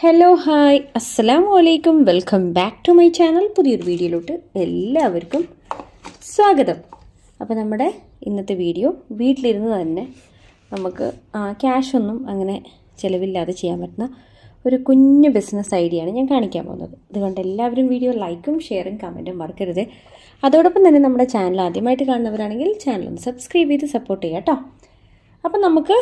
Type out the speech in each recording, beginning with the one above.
Hello hi അസ്സലാമു അലൈക്കും welcome back to my channel പുതിയൊരു വീഡിയോയിലോട്ട് എല്ലാവർക്കും സ്വാഗതം അപ്പോൾ നമ്മുടെ ഇന്നത്തെ വീഡിയോ വീട്ടിലിരുന്ന് തന്നെ നമുക്ക് ക്യാഷ് ഒന്നും അങ്ങനെ ചിലവില്ലാതെ ചെയ്യാൻ പറ്റുന്ന ഒരു കുഞ്ഞു ബിസിനസ് ഐഡിയ ആണ് ഞാൻ കാണിക്കാൻ പോകുന്നത് അതുകൊണ്ട് എല്ലാവരും വീഡിയോ ലൈക്കും ഷെയറും കമൻറ്റും മറക്കരുത് അതോടൊപ്പം തന്നെ നമ്മുടെ ചാനൽ ആദ്യമായിട്ട് കാണുന്നവരാണെങ്കിൽ ചാനൽ ഒന്ന് സബ്സ്ക്രൈബ് ചെയ്ത് സപ്പോർട്ട് ചെയ്യാം കേട്ടോ അപ്പം നമുക്ക്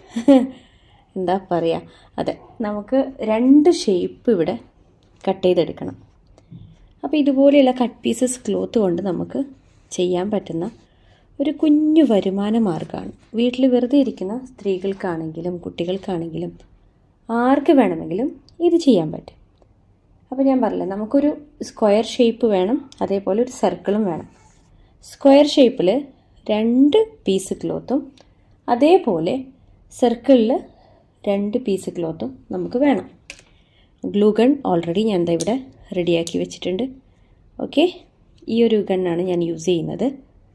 എന്താ പറയുക അതെ നമുക്ക് രണ്ട് ഷേപ്പ് ഇവിടെ കട്ട് ചെയ്തെടുക്കണം അപ്പോൾ ഇതുപോലെയുള്ള കട്ട് പീസസ് ക്ലോത്ത് കൊണ്ട് നമുക്ക് ചെയ്യാൻ പറ്റുന്ന ഒരു കുഞ്ഞു വരുമാന മാർഗ്ഗമാണ് വീട്ടിൽ വെറുതെ ഇരിക്കുന്ന സ്ത്രീകൾക്കാണെങ്കിലും കുട്ടികൾക്കാണെങ്കിലും ആർക്ക് വേണമെങ്കിലും ഇത് ചെയ്യാൻ പറ്റും അപ്പോൾ ഞാൻ പറഞ്ഞില്ലേ നമുക്കൊരു സ്ക്വയർ ഷേപ്പ് വേണം അതേപോലെ ഒരു സർക്കിളും വേണം സ്ക്വയർ ഷേപ്പിൽ രണ്ട് പീസ് ക്ലോത്തും അതേപോലെ സർക്കിളിൽ രണ്ട് പീസ് ക്ലോത്തും നമുക്ക് വേണം ഗ്ലൂ ഗൺ ഓൾറെഡി ഞാൻ ദാ ഇവിടെ റെഡിയാക്കി വെച്ചിട്ടുണ്ട് ഓക്കെ ഈ ഒരു ഗണ്ണാണ് ഞാൻ യൂസ് ചെയ്യുന്നത്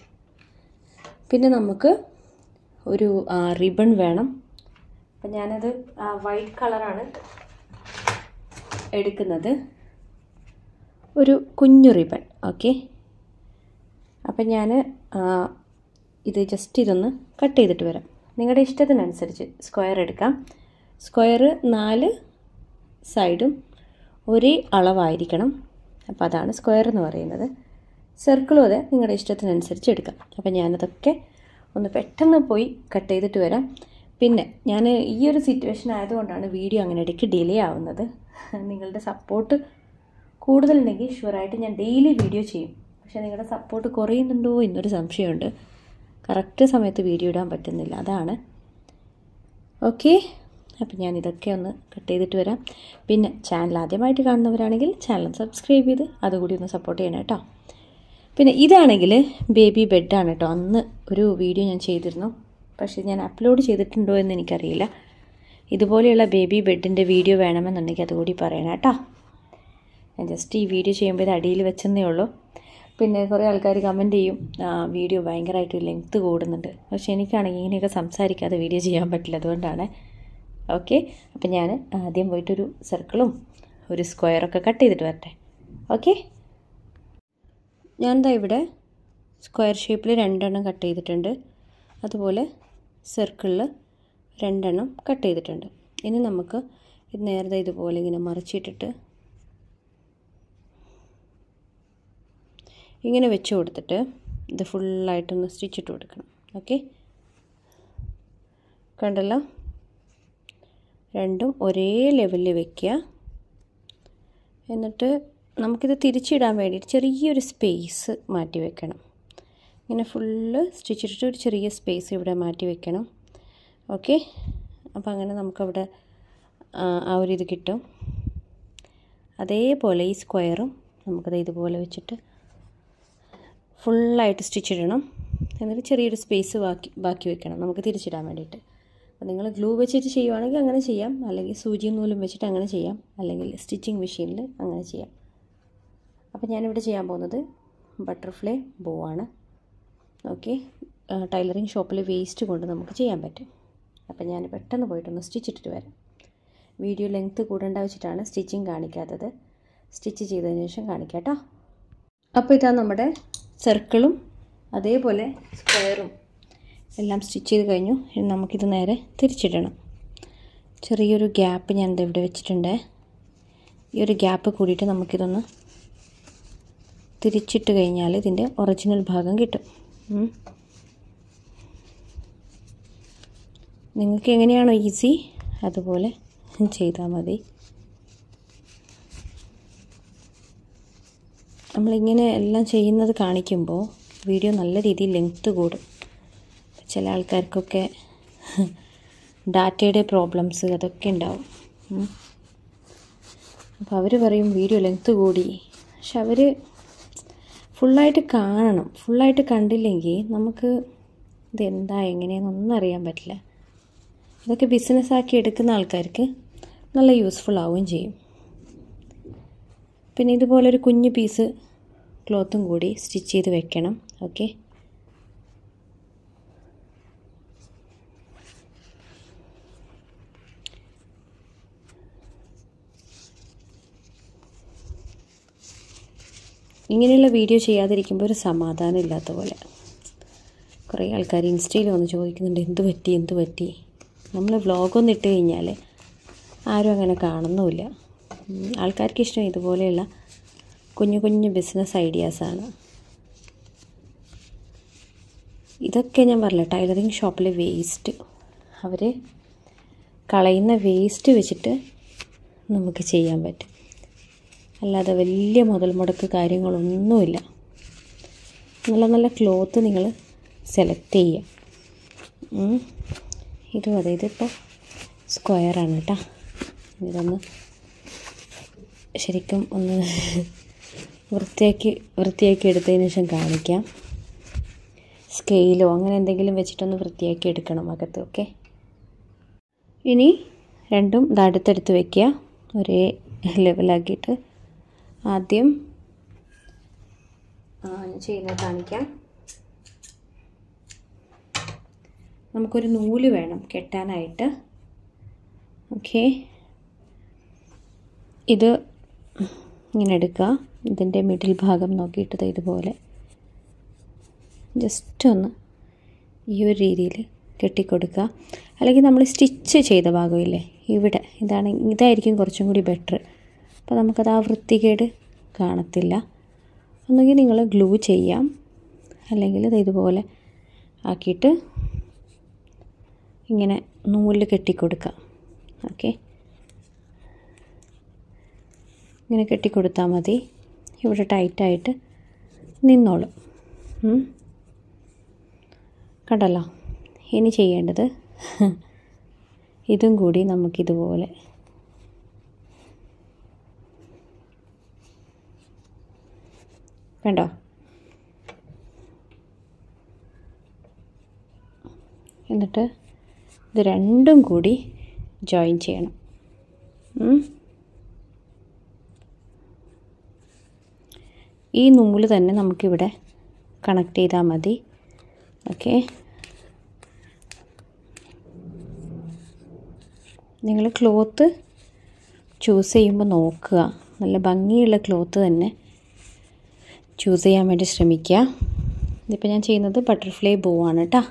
പിന്നെ നമുക്ക് ഒരു റിബൺ വേണം അപ്പം ഞാനത് വൈറ്റ് കളറാണ് എടുക്കുന്നത് ഒരു കുഞ്ഞു റിബൺ ഓക്കെ അപ്പം ഞാൻ ഇത് ജസ്റ്റ് ഇതൊന്ന് കട്ട് ചെയ്തിട്ട് വരാം നിങ്ങളുടെ ഇഷ്ടത്തിനനുസരിച്ച് സ്ക്വയർ എടുക്കാം സ്ക്വയർ നാല് സൈഡും ഒരേ അളവായിരിക്കണം അപ്പോൾ അതാണ് സ്ക്വയർ എന്ന് പറയുന്നത് സർക്കിളും അതെ നിങ്ങളുടെ ഇഷ്ടത്തിനനുസരിച്ച് എടുക്കാം അപ്പോൾ ഞാനതൊക്കെ ഒന്ന് പെട്ടെന്ന് പോയി കട്ട് ചെയ്തിട്ട് വരാം പിന്നെ ഞാൻ ഈ ഒരു സിറ്റുവേഷൻ ആയതുകൊണ്ടാണ് വീഡിയോ അങ്ങനെ ഇടയ്ക്ക് ഡിലേ ആവുന്നത് നിങ്ങളുടെ സപ്പോർട്ട് കൂടുതലുണ്ടെങ്കിൽ ഷുവറായിട്ട് ഞാൻ ഡെയിലി വീഡിയോ ചെയ്യും പക്ഷേ നിങ്ങളുടെ സപ്പോർട്ട് കുറയുന്നുണ്ടോ എന്നൊരു സംശയമുണ്ട് കറക്റ്റ് സമയത്ത് വീഡിയോ ഇടാൻ പറ്റുന്നില്ല അതാണ് ഓക്കെ അപ്പം ഞാൻ ഇതൊക്കെ ഒന്ന് കട്ട് ചെയ്തിട്ട് വരാം പിന്നെ ചാനൽ ആദ്യമായിട്ട് കാണുന്നവരാണെങ്കിൽ ചാനൽ സബ്സ്ക്രൈബ് ചെയ്ത് അതുകൂടി ഒന്ന് സപ്പോർട്ട് ചെയ്യണം കേട്ടോ പിന്നെ ഇതാണെങ്കിൽ ബേബി ബെഡാണ് കേട്ടോ അന്ന് ഒരു വീഡിയോ ഞാൻ ചെയ്തിരുന്നു പക്ഷേ ഞാൻ അപ്ലോഡ് ചെയ്തിട്ടുണ്ടോ എന്ന് എനിക്കറിയില്ല ഇതുപോലെയുള്ള ബേബി ബെഡിൻ്റെ വീഡിയോ വേണമെന്നുണ്ടെങ്കിൽ അതുകൂടി പറയണം കേട്ടോ ഞാൻ ജസ്റ്റ് ഈ വീഡിയോ ചെയ്യുമ്പോൾ ഇത് അടിയിൽ വെച്ചെന്നേ ഉള്ളൂ പിന്നെ കുറേ ആൾക്കാർ കമൻറ്റ് ചെയ്യും വീഡിയോ ഭയങ്കരമായിട്ട് ലെങ്ത്ത് കൂടുന്നുണ്ട് പക്ഷേ എനിക്കാണെങ്കിൽ ഇങ്ങനെയൊക്കെ സംസാരിക്കാതെ വീഡിയോ ചെയ്യാൻ പറ്റില്ല അതുകൊണ്ടാണ് ഓക്കെ അപ്പം ഞാൻ ആദ്യം പോയിട്ടൊരു സർക്കിളും ഒരു സ്ക്വയറൊക്കെ കട്ട് ചെയ്തിട്ട് വരട്ടെ ഓക്കെ ഞാൻ എന്താ ഇവിടെ സ്ക്വയർ ഷേപ്പിൽ രണ്ടെണ്ണം കട്ട് ചെയ്തിട്ടുണ്ട് അതുപോലെ സർക്കിളിൽ രണ്ടെണ്ണം കട്ട് ചെയ്തിട്ടുണ്ട് ഇനി നമുക്ക് ഇത് നേരത്തെ ഇതുപോലെ ഇങ്ങനെ മറിച്ചിട്ടിട്ട് ഇങ്ങനെ വെച്ച് കൊടുത്തിട്ട് ഇത് ഫുള്ളായിട്ടൊന്ന് സ്റ്റിച്ചിട്ട് കൊടുക്കണം ഓക്കെ കണ്ടല്ലോ രണ്ടും ഒരേ ലെവലിൽ വെക്കുക എന്നിട്ട് നമുക്കിത് തിരിച്ചിടാൻ വേണ്ടിയിട്ട് ചെറിയൊരു സ്പേസ് മാറ്റി വെക്കണം ഇങ്ങനെ ഫുള്ള് സ്റ്റിച്ചിട്ടിട്ട് ഒരു ചെറിയ സ്പേസ് ഇവിടെ മാറ്റി വെക്കണം ഓക്കെ അപ്പോൾ അങ്ങനെ നമുക്കവിടെ ആ ഒരു ഇത് കിട്ടും അതേപോലെ ഈ സ്ക്വയറും നമുക്കത് ഇതുപോലെ വെച്ചിട്ട് ഫുള്ളായിട്ട് സ്റ്റിച്ച് ഇടണം എന്നിട്ട് ചെറിയൊരു സ്പേസ് ബാക്കി ബാക്കി വെക്കണം നമുക്ക് തിരിച്ചിടാൻ വേണ്ടിയിട്ട് അപ്പോൾ നിങ്ങൾ ഗ്ലൂ വെച്ചിട്ട് ചെയ്യുവാണെങ്കിൽ അങ്ങനെ ചെയ്യാം അല്ലെങ്കിൽ സൂചിയും നൂലും വെച്ചിട്ട് അങ്ങനെ ചെയ്യാം അല്ലെങ്കിൽ സ്റ്റിച്ചിങ് മെഷീനിൽ അങ്ങനെ ചെയ്യാം അപ്പോൾ ഞാനിവിടെ ചെയ്യാൻ പോകുന്നത് ബട്ടർഫ്ലൈ ബോ ആണ് ഓക്കെ ടൈലറിങ് ഷോപ്പിൽ വേസ്റ്റ് കൊണ്ട് നമുക്ക് ചെയ്യാൻ പറ്റും അപ്പോൾ ഞാൻ പെട്ടെന്ന് പോയിട്ടൊന്ന് സ്റ്റിച്ച് ഇട്ടിട്ട് വരാം വീഡിയോ ലെങ്ത്ത് കൂടേണ്ട വെച്ചിട്ടാണ് സ്റ്റിച്ചിങ് കാണിക്കാത്തത് സ്റ്റിച്ച് ചെയ്തതിന് ശേഷം കാണിക്കാം കേട്ടോ അപ്പോൾ ഇതാ നമ്മുടെ സർക്കിളും അതേപോലെ സ്ക്വയറും എല്ലാം സ്റ്റിച്ച് ചെയ്ത് കഴിഞ്ഞു ഇനി നമുക്കിത് നേരെ തിരിച്ചിടണം ചെറിയൊരു ഗ്യാപ്പ് ഞാൻ ഇവിടെ വെച്ചിട്ടുണ്ട് ഈ ഒരു ഗ്യാപ്പ് കൂടിയിട്ട് നമുക്കിതൊന്ന് തിരിച്ചിട്ട് കഴിഞ്ഞാൽ ഇതിൻ്റെ ഒറിജിനൽ ഭാഗം കിട്ടും നിങ്ങൾക്ക് എങ്ങനെയാണോ ഈസി അതുപോലെ ചെയ്താൽ മതി നമ്മളിങ്ങനെ എല്ലാം ചെയ്യുന്നത് കാണിക്കുമ്പോൾ വീഡിയോ നല്ല രീതിയിൽ ലെങ്ത്ത് കൂടും ചില ആൾക്കാർക്കൊക്കെ ഡാറ്റയുടെ പ്രോബ്ലംസ് അതൊക്കെ ഉണ്ടാവും അപ്പോൾ അവർ പറയും വീഡിയോ ലെങ്ത്ത് കൂടി പക്ഷെ അവർ ഫുള്ളായിട്ട് കാണണം ഫുള്ളായിട്ട് കണ്ടില്ലെങ്കിൽ നമുക്ക് ഇതെന്താ എങ്ങനെയാണെന്നൊന്നും അറിയാൻ പറ്റില്ല ഇതൊക്കെ ബിസിനസ്സാക്കി എടുക്കുന്ന ആൾക്കാർക്ക് നല്ല യൂസ്ഫുൾ ആവുകയും ചെയ്യും പിന്നെ ഇതുപോലൊരു കുഞ്ഞു പീസ് ക്ലോത്തും കൂടി സ്റ്റിച്ച് ചെയ്ത് വെക്കണം ഓക്കെ ഇങ്ങനെയുള്ള വീഡിയോ ചെയ്യാതിരിക്കുമ്പോൾ ഒരു സമാധാനം ഇല്ലാത്ത പോലെ കുറേ ആൾക്കാർ ഇൻസ്റ്റയിൽ വന്ന് ചോദിക്കുന്നുണ്ട് എന്ത് പറ്റി എന്ത് പറ്റി നമ്മൾ വ്ളോഗൊന്നും ഇട്ട് കഴിഞ്ഞാൽ ആരും അങ്ങനെ കാണുന്നുമില്ല ഉം, ആൾക്കാർക്ക് ഇഷ്ടം ഇതുപോലെയുള്ള കുഞ്ഞു കുഞ്ഞു ബിസിനസ് ഐഡിയാസാണ് ഇതൊക്കെ ഞാൻ പറഞ്ഞില്ല ടൈലറിങ് ഷോപ്പിലെ വേസ്റ്റ് അവർ കളയുന്ന വേസ്റ്റ് വെച്ചിട്ട് നമുക്ക് ചെയ്യാൻ പറ്റും അല്ലാതെ വലിയ മുതൽ മുടക്ക് കാര്യങ്ങളൊന്നുമില്ല നല്ല നല്ല ക്ലോത്ത് നിങ്ങൾ സെലക്ട് ചെയ്യുക ഉം. ഇതും അതെ ഇതിപ്പോൾ സ്ക്വയറാണ് കേട്ടോ ഇതൊന്ന് ശരിക്കും ഒന്ന് വൃത്തിയാക്കി വൃത്തിയാക്കി എടുത്തതിന് ശേഷം കാണിക്കാം സ്കെയിലോ അങ്ങനെ എന്തെങ്കിലും വെച്ചിട്ടൊന്ന് വൃത്തിയാക്കി എടുക്കണം അകത്ത് ഓക്കെ ഇനി രണ്ടും ഇത് അടുത്തടുത്ത് വെക്കുക ഒരേ ലെവലാക്കിയിട്ട് ആദ്യം ആ, ഞാൻ ചെയ്യുന്നത് കാണിക്കാം നമുക്കൊരു നൂല് വേണം കെട്ടാനായിട്ട് ഓക്കെ ഇത് ഇങ്ങനെ എടുക്കുക ഇതിൻ്റെ മിഡിൽ ഭാഗം നോക്കിയിട്ട് ദേ ഇതുപോലെ ജസ്റ്റ് ഒന്ന് ഈ ഒരു രീതിയിൽ കെട്ടിക്കൊടുക്കുക അല്ലെങ്കിൽ നമ്മൾ സ്റ്റിച്ച് ചെയ്ത ഭാഗമില്ലേ ഇവിടെ ഇതാണ് ഇതായിരിക്കും കുറച്ചും കൂടി ബെറ്റർ അപ്പോൾ നമുക്കത് ആ വൃത്തികേട് കാണത്തില്ല ഒന്നുകിൽ നിങ്ങൾ ഗ്ലൂ ചെയ്യാം അല്ലെങ്കിൽ ഇത് ഇതുപോലെ ആക്കിയിട്ട് ഇങ്ങനെ നൂലിൽ കെട്ടിക്കൊടുക്കാം ഓക്കെ ഇങ്ങനെ കെട്ടിക്കൊടുത്താൽ മതി ഇവിടെ ടൈറ്റായിട്ട് നിന്നോളും ഉം. കണ്ടല്ലോ ഇനി ചെയ്യേണ്ടത് ഇതും കൂടി നമുക്കിതുപോലെ കണ്ടോ എന്നിട്ട് ഇത് രണ്ടും കൂടി ജോയിൻ ചെയ്യണം ഉം. ഈ നൂല് തന്നെ നമുക്കിവിടെ കണക്ട് ചെയ്താൽ മതി ഓക്കെ നിങ്ങൾ ക്ലോത്ത് ചൂസ് ചെയ്യുമ്പോൾ നോക്കുക നല്ല ഭംഗിയുള്ള ക്ലോത്ത് തന്നെ ചൂസ് ചെയ്യാൻ വേണ്ടി ശ്രമിക്കുക ഇതിപ്പോൾ ഞാൻ ചെയ്യുന്നത് ബട്ടർഫ്ലൈ ബോ ആണ് കേട്ടോ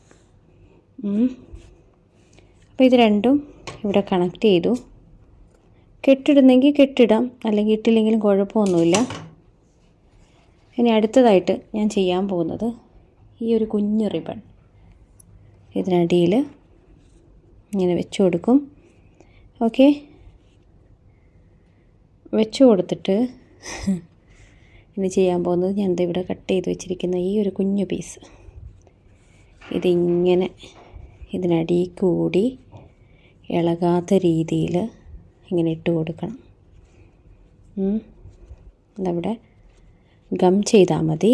അപ്പോൾ ഇത് രണ്ടും ഇവിടെ കണക്ട് ചെയ്തു കെട്ടിടുന്നെങ്കിൽ കെട്ടിടാം അല്ലെങ്കിൽ ഇട്ടില്ലെങ്കിലും കുഴപ്പമൊന്നുമില്ല ഇനി അടുത്തതായിട്ട് ഞാൻ ചെയ്യാൻ പോകുന്നത് ഈ ഒരു കുഞ്ഞു റിബൺ ഇതിനടിയിൽ ഇങ്ങനെ വെച്ച് കൊടുക്കും ഓക്കെ വെച്ച് കൊടുത്തിട്ട് ഇനി ചെയ്യാൻ പോകുന്നത് ഞാൻ ദേ ഇവിടെ കട്ട് ചെയ്ത് വെച്ചിരിക്കുന്ന ഈ ഒരു കുഞ്ഞു പീസ് ഇതിങ്ങനെ ഇതിനടിയിൽ കൂടി ഇളകാത്ത രീതിയിൽ ഇങ്ങനെ ഇട്ട് കൊടുക്കണം ഉം. ഇതവിടെ ഗം ചെയ്താൽ മതി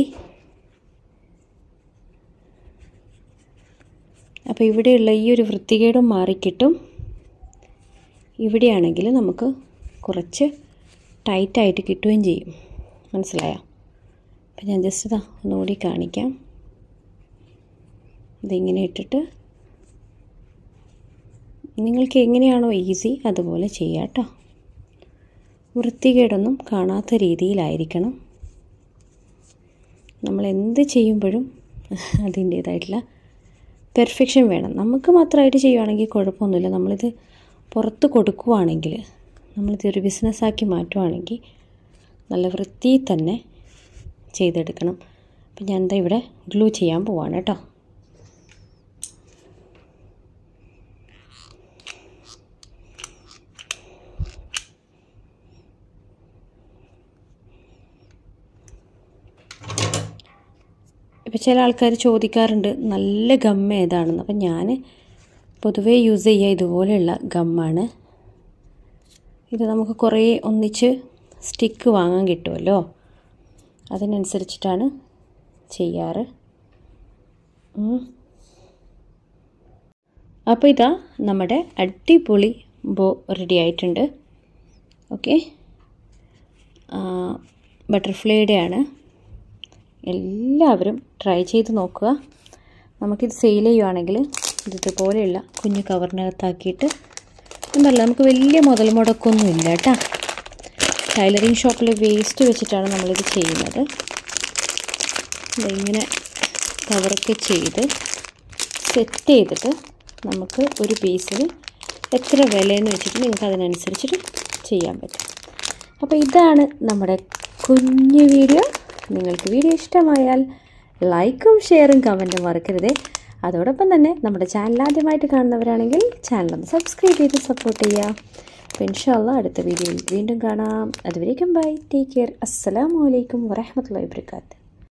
അപ്പോൾ ഇവിടെയുള്ള ഈ ഒരു വൃത്തികേടും മാറിക്കിട്ടും ഇവിടെയാണെങ്കിൽ നമുക്ക് കുറച്ച് ടൈറ്റായിട്ട് കിട്ടുകയും ചെയ്യും മനസ്സിലായോ അപ്പം ഞാൻ ജസ്റ്റ് ഇതാ ഒന്നുകൂടി കാണിക്കാം ഇതിങ്ങനെ ഇട്ടിട്ട് നിങ്ങൾക്ക് എങ്ങനെയാണോ ഈസി അതുപോലെ ചെയ്യാം കേട്ടോ വൃത്തികേടൊന്നും കാണാത്ത രീതിയിലായിരിക്കണം നമ്മൾ എന്ത് ചെയ്യുമ്പോഴും അതിൻ്റേതായിട്ടുള്ള പെർഫെക്ഷൻ വേണം നമുക്ക് മാത്രമായിട്ട് ചെയ്യുവാണെങ്കിൽ കുഴപ്പമൊന്നുമില്ല നമ്മളിത് പുറത്ത് കൊടുക്കുവാണെങ്കിൽ നമ്മളിതൊരു ബിസിനസ്സാക്കി മാറ്റുവാണെങ്കിൽ നല്ല വൃത്തിയിൽ തന്നെ ചെയ്തെടുക്കണം അപ്പം ഞാൻ എന്താ ഇവിടെ ഗ്ലൂ ചെയ്യാൻ പോവാണ് കേട്ടോ ഇപ്പം ചില ആൾക്കാർ ചോദിക്കാറുണ്ട് നല്ല ഗം ഏതാണെന്ന് അപ്പം ഞാൻ പൊതുവേ യൂസ് ചെയ്യുക ഇതുപോലെയുള്ള ഗമ്മാണ് ഇത് നമുക്ക് കുറേ ഒന്നിച്ച് സ്റ്റിക്ക് വാങ്ങാൻ കിട്ടുമല്ലോ അതിനനുസരിച്ചിട്ടാണ് ചെയ്യാറ് ഉം. അപ്പോൾ ഇതാ നമ്മുടെ അടിപൊളി ബോ റെഡി ആയിട്ടുണ്ട് ഓക്കെ ബട്ടർഫ്ലൈയുടെ ആണ് എല്ലാവരും ട്രൈ ചെയ്ത് നോക്കുക നമുക്കിത് സെയിൽ ചെയ്യുവാണെങ്കിൽ ഇത് ഇതുപോലെയുള്ള കുഞ്ഞു കവറിനകത്താക്കിയിട്ട് എന്തല്ല നമുക്ക് വലിയ മുതൽ മുടക്കൊന്നും ഇല്ല കേട്ടോ ടൈലറിങ് ഷോപ്പിലെ വേസ്റ്റ് വെച്ചിട്ടാണ് നമ്മളിത് ചെയ്യുന്നത് ദേ ഇങ്ങനെ കവറൊക്കെ ചെയ്ത് സെറ്റ് ചെയ്തിട്ട് നമുക്ക് ഒരു പീസിന് എത്ര വിലയെന്ന് വെച്ചിട്ട് നിങ്ങൾക്ക് അതിനനുസരിച്ചിട്ട് ചെയ്യാൻ പറ്റും അപ്പോൾ ഇതാണ് നമ്മുടെ കുഞ്ഞു വീഡിയോ നിങ്ങൾക്ക് വീഡിയോ ഇഷ്ടമായാൽ ലൈക്കും ഷെയറും കമൻറ്റും മറക്കരുതേ അതോടൊപ്പം തന്നെ നമ്മുടെ ചാനൽ ആദ്യമായിട്ട് കാണുന്നവരാണെങ്കിൽ ചാനലൊന്ന് സബ്സ്ക്രൈബ് ചെയ്ത് സപ്പോർട്ട് ചെയ്യുക അപ്പോൾ ഇൻഷാല്ല അടുത്ത വീഡിയോയിൽ വീണ്ടും കാണാം അതുവരേക്കും ബൈ ടേക്ക് കെയർ അസ്സലാമു അലൈക്കും വറഹമത്തുള്ളാഹി വബറകാതുഹു